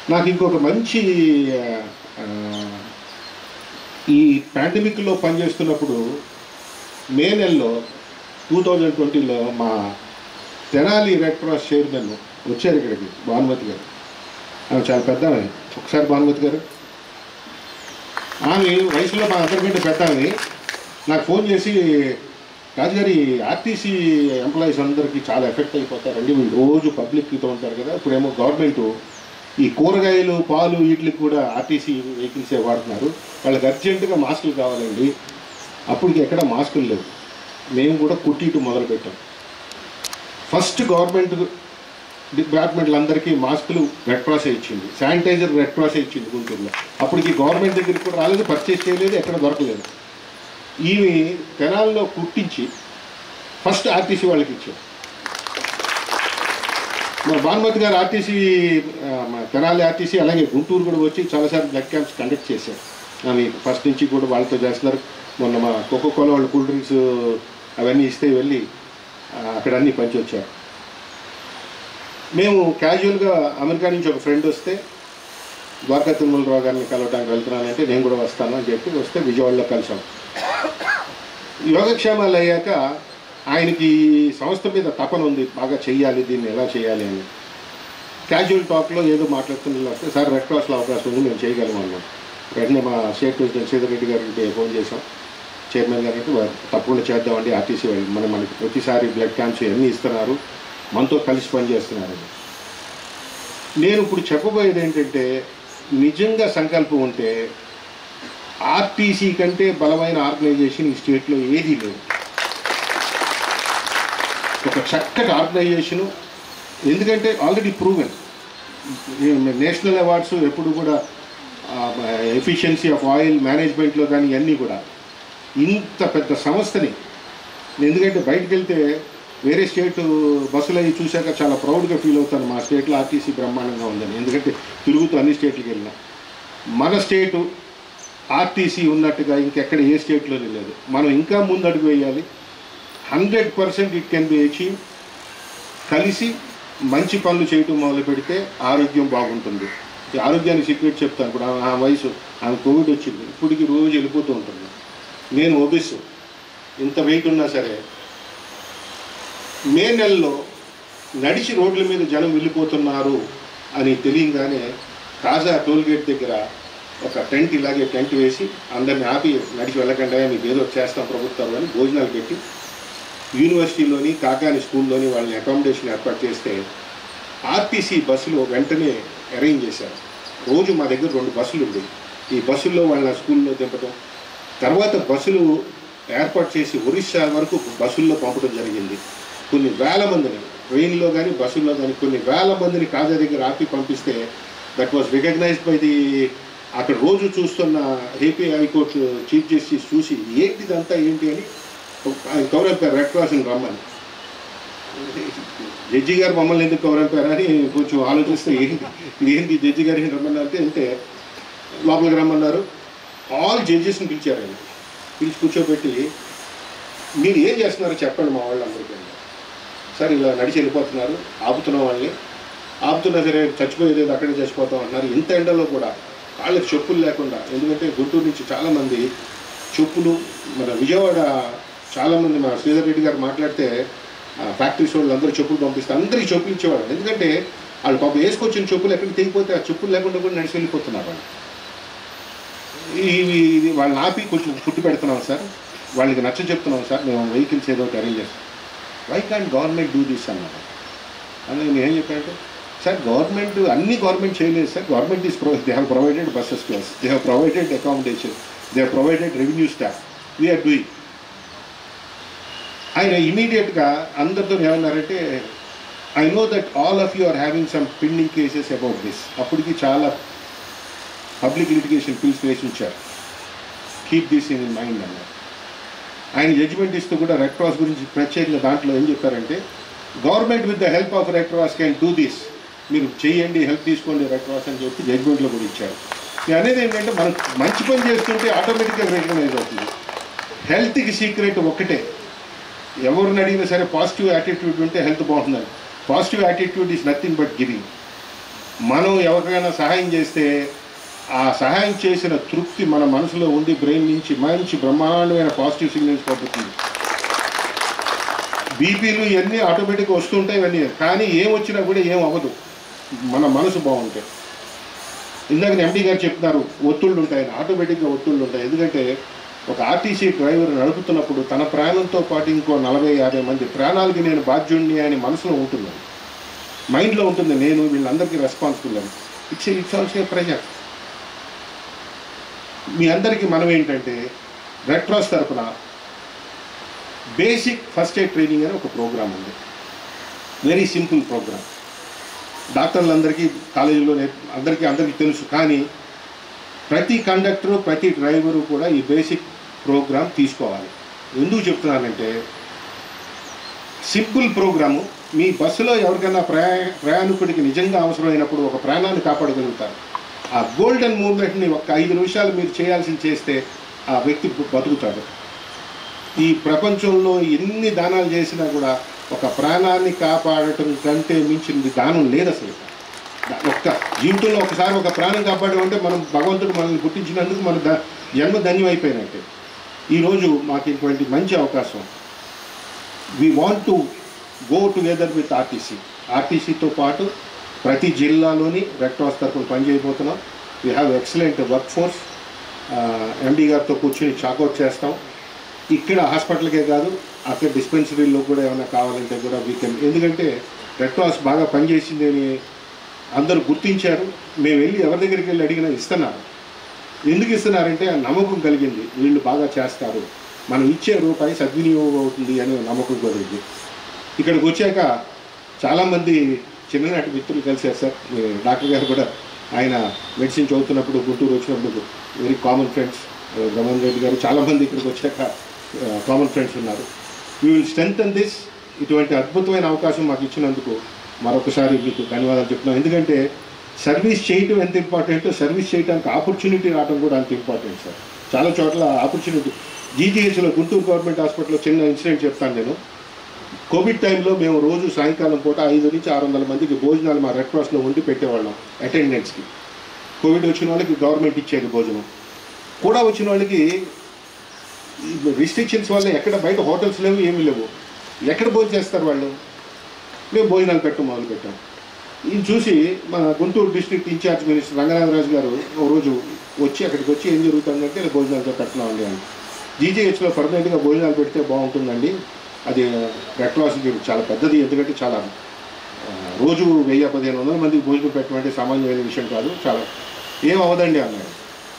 నాకు ఇంకొక మంచి ఆ, ఈ పాండమిక్లో పనిచేస్తున్నప్పుడు మే నెలలో టూ థౌజండ్ ట్వంటీలో మా తెనాలి రెడ్ క్రాస్ చైర్మన్ వచ్చారు ఇక్కడికి భానుమతి గారు ఆమె చాలా పెద్ద ఆమె ఒకసారి భానుమతి గారు ఆమె వయసులో మా అందరికంటే పెద్ద ఆమె నాకు ఫోన్ చేసి రాజుగారి ఆర్టీసీ ఎంప్లాయీస్ అందరికీ చాలా ఎఫెక్ట్ అయిపోతారండి వీళ్ళు రోజు పబ్లిక్తో ఉంటారు కదా ఇప్పుడేమో గవర్నమెంట్ ఈ కూరగాయలు పాలు వీటికి కూడా ఆర్టీసీ వెహికల్సే వాడుతున్నారు వాళ్ళకి అర్జెంటుగా మాస్కులు కావాలండి అప్పటికి ఎక్కడ మాస్కులు లేవు మేము కూడా కుట్టిటు మొదలుపెట్టాం ఫస్ట్ గవర్నమెంట్ డిపార్ట్మెంట్లందరికీ మాస్కులు రెడ్ క్రాసే ఇచ్చింది శానిటైజర్ రెడ్ క్రాసే ఇచ్చింది గుంటూరులో అప్పటికి గవర్నమెంట్ దగ్గరికి కూడా రాలేదు పర్చేస్ చేయలేదు ఎక్కడ దొరకలేదు ఈమె తెనాల్లో కుట్టించి ఫస్ట్ ఆర్టీసీ వాళ్ళకి ఇచ్చారు మరి భానుమతి గారు ఆర్టీసీ ఆ, మన తెనాలి ఆర్టీసీ అలాగే గుంటూరు కూడా వచ్చి చాలాసార్లు బ్లడ్ క్యాంప్స్ కండక్ట్ చేశారు ఆమె ఫస్ట్ నుంచి కూడా వాళ్ళతో చేస్తున్నారు మొన్న మా కోకో కోలా వాళ్ళు కూల్ డ్రింక్స్ అవన్నీ ఇస్తే వెళ్ళి ఆ, అక్కడ అన్నీ పంచి వచ్చారు మేము క్యాజువల్గా అమెరికా నుంచి ఒక ఫ్రెండ్ వస్తే ద్వారకా తిరుమలరావు గారిని కలవడానికి వెళ్తున్నానంటే నేను కూడా వస్తాను అని చెప్పి వస్తే విజయవాడలో కలిసాం యోగక్షేమాలు అయ్యాక ఆయనకి ఈ సంస్థ మీద తపన ఉంది బాగా చెయ్యాలి దీన్ని ఎలా చేయాలి అని క్యాజువల్ టాక్లో ఏదో మాట్లాడుతున్న వస్తే సార్ రెడ్ క్రాస్లో అవకాశం ఉంది మేము చేయగలము అన్నాం వెంటనే మా స్టేట్ ప్రెసిడెంట్ శ్రీధర్ రెడ్డి గారికి ఫోన్ చేసాం చైర్మన్ గారికి "వా- తప్పకుండా చేద్దామండి ఆర్టీసీ వాళ్ళు మన మనకి ప్రతిసారి బ్లడ్ క్యాంప్స్ అన్నీ ఇస్తున్నారు మనతో కలిసి పనిచేస్తున్నారు నేను ఇప్పుడు చెప్పబోయేది ఏంటంటే నిజంగా సంకల్పం ఉంటే ఆర్టీసీ కంటే బలమైన ఆర్గనైజేషన్ ఈ స్టేట్లో ఏదీ లేదు ఒక చక్కటి ఆర్గనైజేషను ఎందుకంటే ఆల్రెడీ ప్రూవెన్ నేషనల్ అవార్డ్స్ ఎప్పుడు కూడా ఎఫిషియన్సీ ఆఫ్ ఆయిల్ మేనేజ్మెంట్లో కానీ ఇవన్నీ కూడా ఇంత పెద్ద సంస్థని ఎందుకంటే బయటకు వెళ్తే వేరే స్టేట్ బస్సులు అవి చూశాక చాలా ప్రౌడ్గా ఫీల్ అవుతాను మా స్టేట్లో ఆర్టీసీ బ్రహ్మాండంగా ఉందని ఎందుకంటే తిరుగుతూ అన్ని స్టేట్లకు వెళ్ళినా మన స్టేటు ఆర్టీసీ ఉన్నట్టుగా ఇంకెక్కడ ఏ స్టేట్లోనే లేదు మనం ఇంకా ముందు అడుగు వేయాలి hundred percent it can be achieve కలిసి మంచి పనులు చేయటం మొదలు పెడితే ఆరోగ్యం బాగుంటుంది ఈ ఆరోగ్యానికి సీక్రెట్ చెప్తాను ఇప్పుడు ఆమె- ఆ వయసు ఆమె కోవిడ్ వచ్చింది ఇప్పటికి రోజు వెళ్ళిపోతూ ఉంటుంది నేను ఒబిస్ ఇంత వెయిట్ ఉన్నా సరే మే నెలలో నడిచి రోడ్ల మీద జనం వెళ్ళిపోతున్నారు అని తెలియగానే కాజా టోల్గేట్ దగ్గర ఒక టెంట్ ఇలాగే టెంట్ వేసి అందరిని ఆపి నడిచి వెళ్ళకుండా మీకు ఏదో చేస్తాం ప్రభుత్వం అని భోజనాలు పెట్టి యూనివర్సిటీలోని కాకాని స్కూల్లోని వాళ్ళని అకామిడేషన్ ఏర్పాటు చేస్తే ఆర్టీసీ బస్సులు వెంటనే అరేంజ్ చేశారు రోజు మా దగ్గర రెండు బస్సులు ఉండేవి ఈ బస్సుల్లో వాళ్ళ స్కూల్లో దింపడం తర్వాత బస్సులు ఏర్పాటు చేసి ఒరిస్సా వరకు బస్సుల్లో పంపడం జరిగింది కొన్ని వేల మందిని ట్రైన్లో కానీ బస్సుల్లో కానీ కొన్ని వేల మందిని కాజా దగ్గర ఆపి పంపిస్తే that was recognized by the అక్కడ రోజు చూస్తున్న ఏపీ హైకోర్టు చీఫ్ జస్టిస్ చూసి ఏంటిదంతా ఏంటి అని ఆయన కౌరంపారు రెడ్ క్రాస్ని రమ్మని జడ్జి గారు మమ్మల్ని ఎందుకు కౌరంపారని కొంచెం ఆలోచిస్తే ఏంటి ఏంటి జడ్జి గారిని రమ్మని అంటే అంటే లోపలికి రమ్మన్నారు ఆల్ జడ్జెస్ని పిలిచారు ఆయన పిలిచి కూర్చోబెట్టి మీరు ఏం చేస్తున్నారో చెప్పండి మా వాళ్ళందరికీ అన్నారు. సార్ ఇలా నడిచి వెళ్ళిపోతున్నారు ఆపుతున్నాం వాళ్ళని ఆపుతున్నా సరే చచ్చిపోయేది ఏదో అక్కడే చచ్చిపోతాం అంటున్నారు ఇంత ఎండలో కూడా కాళ్ళకి చెప్పులు లేకుండా ఎందుకంటే గుంటూరు నుంచి చాలామంది చెప్పులు మన విజయవాడ చాలామంది మన శ్రీధర్ రెడ్డి గారు మాట్లాడితే ఫ్యాక్టరీస్ వాళ్ళు అందరూ చెప్పులు పంపిస్తే అందరికీ చెప్పులు ఇచ్చేవాడు ఎందుకంటే వాళ్ళు పాపం వేసుకొచ్చిన చెప్పులు ఎక్కడికి తెగిపోతే ఆ చెప్పులు లేకుండా కూడా నడిచి వెళ్ళిపోతున్నారు వాళ్ళు ఇవి ఇది వాళ్ళని ఆపి కొంచెం ఫుడ్ పెడుతున్నాం సార్ వాళ్ళకి నచ్చ చెప్తున్నాం సార్ మేము వెహికల్స్ ఏదో ఒకటి అరేంజ్ చేస్తాం why can't government do this అన్నారు అందులో నేను ఏం చెప్పానంటే సార్ గవర్నమెంట్ అన్ని గవర్నమెంట్ చేయలేదు sir government is pro they have provided buses to us they have provided accommodation they have provided revenue staff we're doing ఆయన ఇమీడియట్గా అందరితో ఏమన్నారంటే I know that all of you are having some pending cases about this అప్పటికి చాలా public litigation pills వేసి ఉంచారు keep this in mind అన్నారు ఆయన జడ్జిమెంట్ ఇస్తూ కూడా రెడ్ క్రాస్ గురించి ప్రత్యేకంగా దాంట్లో ఏం చెప్పారంటే government with the help of red cross can do this మీరు చేయండి హెల్ప్ తీసుకోండి రెడ్ క్రాస్ అని చెప్పి జడ్జిమెంట్లో కూడా ఇచ్చారు నేను అనేది ఏంటంటే మనం మంచి పని చేస్తుంటే ఆటోమేటిక్గా రికగ్నైజ్ అవుతుంది హెల్త్కి సీక్రెట్ ఒక్కటే ఎవరిని అడిగినా సరే పాజిటివ్ యాటిట్యూడ్ ఉంటే హెల్త్ బాగుంటుందని positive attitude is nothing but giving మనం ఎవరికైనా సహాయం చేస్తే ఆ సహాయం చేసిన తృప్తి మన మనసులో ఉండి బ్రెయిన్ నుంచి మంచి బ్రహ్మాండమైన పాజిటివ్ సిగ్నల్స్ పంపుతుంది బీపీలు ఇవన్నీ ఆటోమేటిక్గా వస్తుంటాయి ఇవన్నీ కానీ ఏం వచ్చినా కూడా ఏం అవ్వదు మన మనసు బాగుంటే ఇందాక ఎండి గారు చెప్తున్నారు ఒత్తిళ్ళు ఉంటాయని ఆటోమేటిక్గా ఒత్తిళ్ళు ఉంటాయి ఎందుకంటే ఒక ఆర్టీసీ డ్రైవర్ నడుపుతున్నప్పుడు తన ప్రాణంతో పాటు ఇంకో నలభై యాభై మంది ప్రాణాలకి నేను బాధ్యుణ్ణి అని మనసులో ఉంటుంది మైండ్లో ఉంటుంది నేను వీళ్ళందరికీ రెస్పాన్సిబుల్ అని ఇట్స్ ఇట్స్ ఆల్సో ప్రెజర్ మీ అందరికీ మనం ఏంటంటే రెడ్ క్రాస్ తరపున బేసిక్ ఫస్ట్ ఎయిడ్ ట్రైనింగ్ అని ఒక ప్రోగ్రామ్ ఉంది వెరీ సింపుల్ ప్రోగ్రామ్ డాక్టర్లందరికీ కాలేజీలో నేర్ప- అందరికీ అందరికీ తెలుసు కానీ ప్రతి కండక్టరు ప్రతి డ్రైవరు కూడా ఈ బేసిక్ ప్రోగ్రామ్ తీసుకోవాలి ఎందుకు చెప్తున్నానంటే సింపుల్ ప్రోగ్రాము మీ బస్సులో ఎవరికైనా ప్రయా ప్రయాణికుడికి నిజంగా అవసరమైనప్పుడు ఒక ప్రాణాన్ని కాపాడగలుగుతారు ఆ గోల్డెన్ మూమెంట్ని ఒక ఐదు నిమిషాలు మీరు చేయాల్సింది చేస్తే ఆ వ్యక్తి బ- బతుకుతాడు ఈ ప్రపంచంలో ఎన్ని దానాలు చేసినా కూడా ఒక ప్రాణాన్ని కాపాడటం కంటే మించింది దానం లేదు అసలు దా- ఒక్క జీవితంలో ఒకసారి ఒక ప్రాణం కాపాడమంటే మనం భగవంతుడు మనల్ని పుట్టించినందుకు మన ద జన్మ ధన్యం అయిపోయినట్టే ఈరోజు మాకు ఇటువంటి మంచి అవకాశం we want to go together with RTC ఆర్టీసీతో పాటు ప్రతి జిల్లాలోని రెడ్ క్రాస్ తరఫున పనిచేయబోతున్నాం we have excellent work force MD గారితో కూర్చొని చాకౌట్ చేస్తాం ఇక్కడ హాస్పిటల్కే కాదు అక్కడ డిస్పెన్సరీలో కూడా ఏమైనా కావాలంటే కూడా వీ కెన్ ఎందుకంటే రెడ్ క్రాస్ బాగా పనిచేసింది అని అందరూ గుర్తించారు మేము వెళ్ళి ఎవరి దగ్గరికి వెళ్ళి అడిగినా ఇస్తున్నారు ఎందుకు ఇస్తున్నారంటే ఆ నమ్మకం కలిగింది వీళ్ళు బాగా చేస్తారు మనం ఇచ్చే రూపాయి సద్వినియోగం అవుతుంది అనే నమ్మకం కలిగింది ఇక్కడికి వచ్చాక చాలామంది చిన్ననాటి మిత్రులు కలిశారు సార్ ఈ డాక్టర్ గారు కూడా ఆయన మెడిసిన్ చదువుతున్నప్పుడు గుంటూరు వచ్చినప్పుడు very common friends Raman Reddy గారు చాలామంది ఇక్కడికి వచ్చాక కామన్ ఫ్రెండ్స్ ఉన్నారు వీ విల్ స్ట్రెంగ్ దిస్ ఇటువంటి అద్భుతమైన అవకాశం మాకు ఇచ్చినందుకు మరొకసారి మీకు ధన్యవాదాలు చెప్తున్నాం ఎందుకంటే సర్వీస్ చేయటం ఎంత ఇంపార్టెంట్ సర్వీస్ చేయడానికి ఆపర్చునిటీ రావడం కూడా అంత ఇంపార్టెంట్ సార్ చాలా చోట్ల ఆపర్చునిటీ జీజీహెచ్లో గుంటూరు గవర్నమెంట్ హాస్పిటల్లో చిన్న ఇన్సిడెంట్ చెప్తాను నేను కోవిడ్ టైంలో మేము రోజు సాయంకాలం పూట ఐదు నుంచి ఆరు వందల మందికి భోజనాలు మా రెడ్ క్రాస్లో వండి పెట్టేవాళ్ళం అటెండెన్స్కి కోవిడ్ వచ్చిన వాళ్ళకి గవర్నమెంట్ ఇచ్చేది భోజనం కూడా వచ్చిన వాళ్ళకి రిస్ట్రిక్షన్స్ వల్ల ఎక్కడ బయట హోటల్స్ లేవు ఏమీ లేవు ఎక్కడ భోజనం చేస్తారు వాళ్ళు మేము భోజనాలు పెట్టడం మొదలు పెట్టాం ఇది చూసి మన Guntur district in charge minister Ranganatharaju గారు ఒక రోజు వచ్చి అక్కడికి వచ్చి ఏం జరుగుతుందంటే "నేను భోజనాలతో పెట్టినామండి అని జీజీహెచ్లో పర్మనెంట్గా భోజనాలు పెడితే బాగుంటుందండి అది రెడ్ క్రాస్కి చాలా పెద్దది ఎందుకంటే చాలా ఆ, రోజు వెయ్యి పదిహేను వందల మందికి భోజనం పెట్టమంటే సామాన్యమైన విషయం కాదు చాలా ఏం అవ్వదండి అన్నాడు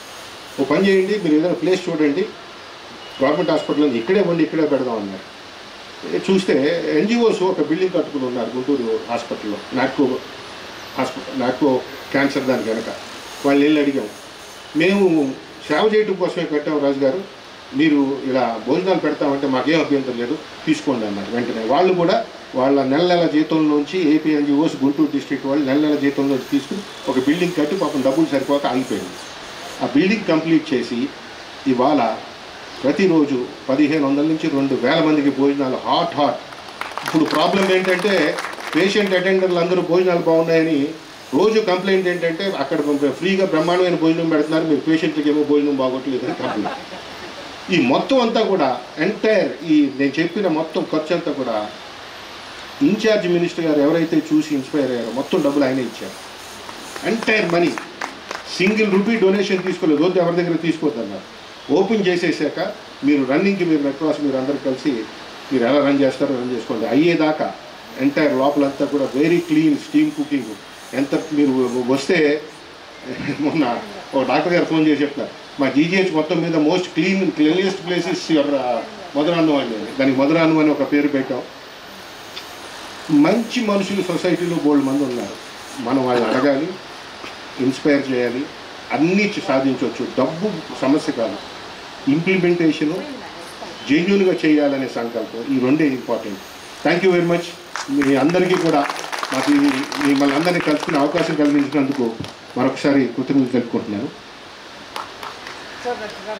ఓ పని చేయండి మీరు ఏదైనా ప్లేస్ చూడండి గవర్నమెంట్ హాస్పిటల్ ఉంది ఇక్కడే ఉండి ఇక్కడే పెడదాం అన్నారు ఏ చూస్తే ఎన్జిఓస్ ఒక బిల్డింగ్ కట్టుకుని ఉన్నారు గుంటూరు హాస్పిటల్లో నాట్కో హాస్పిటల్ నాట్కో క్యాన్సర్ దాని కనుక వాళ్ళు వెళ్ళి అడిగాం మేము సేవ చేయడం కోసమే కట్టాం రాజు గారు మీరు ఇలా భోజనాలు పెడతామంటే మాకేం అభ్యంతరం లేదు తీసుకోండి అన్నారు వెంటనే వాళ్ళు కూడా వాళ్ళ నెల నెల జీతంలోంచి ఏపీ ఎన్జిఓస్ గుంటూరు డిస్ట్రిక్ట్ వాళ్ళు నెల నెల జీతంలోంచి తీసుకుని ఒక బిల్డింగ్ కట్టి పాపం డబ్బులు సరిపోక ఆగిపోయింది ఆ బిల్డింగ్ కంప్లీట్ చేసి ఇవాళ ప్రతిరోజు పదిహేను వందల నుంచి రెండు వేల మందికి భోజనాలు హాట్ హాట్ ఇప్పుడు ప్రాబ్లం ఏంటంటే పేషెంట్ అటెండర్లు అందరూ భోజనాలు బాగున్నాయని రోజు కంప్లైంట్ ఏంటంటే అక్కడ ఫ్రీగా బ్రహ్మాండమైన భోజనం పెడుతున్నారు మీరు పేషెంట్కి ఏమో భోజనం బాగోట్లేదు అని కంప్లైంట్ ఈ మొత్తం అంతా కూడా ఎంటైర్ ఈ నేను చెప్పిన మొత్తం ఖర్చు అంతా కూడా ఇన్ఛార్జ్ మినిస్టర్ గారు ఎవరైతే చూసి ఇన్స్పైర్ అయ్యారో మొత్తం డబ్బులు ఆయన ఇచ్చారు entire money single rupee donation తీసుకోలేదు వద్దు ఎవరి దగ్గర తీసుకోవద్దన్నారు ఓపెన్ చేసేసాక మీరు రన్నింగ్కి మీరు నెట్ క్రాస్ మీరు అందరు కలిసి మీరు ఎలా రన్ చేస్తారో రన్ చేసుకోండి అయ్యేదాకా ఎంటైర్ లోపలంతా కూడా వెరీ క్లీన్ స్టీమ్ కుకింగ్ ఎంత మీరు వస్తే మొన్న ఒక డాక్టర్ గారు ఫోన్ చేసి చెప్తారు మా జీజీహెచ్ మొత్తం మీద most clean cleaniest places your మధురాన్నం అండి దానికి మధురాన్నం అని ఒక పేరు పెట్టాం మంచి మనుషులు సొసైటీలో బోల్డ్ మంది ఉన్నారు మనం వాళ్ళని అడగాలి ఇన్స్పైర్ చేయాలి అన్నీ సాధించవచ్చు డబ్బు సమస్య కాదు ఇంప్లిమెంటేషను జెన్యున్గా చేయాలనే సంకల్పం ఈ రెండే important thank you very much మీ అందరికీ కూడా మాకు ఈ- మిమ్మల్ని అందరినీ కలుసుకునే అవకాశం కలిగించినందుకు మరొకసారి కృతజ్ఞతలు తెలుపుకుంటున్నాను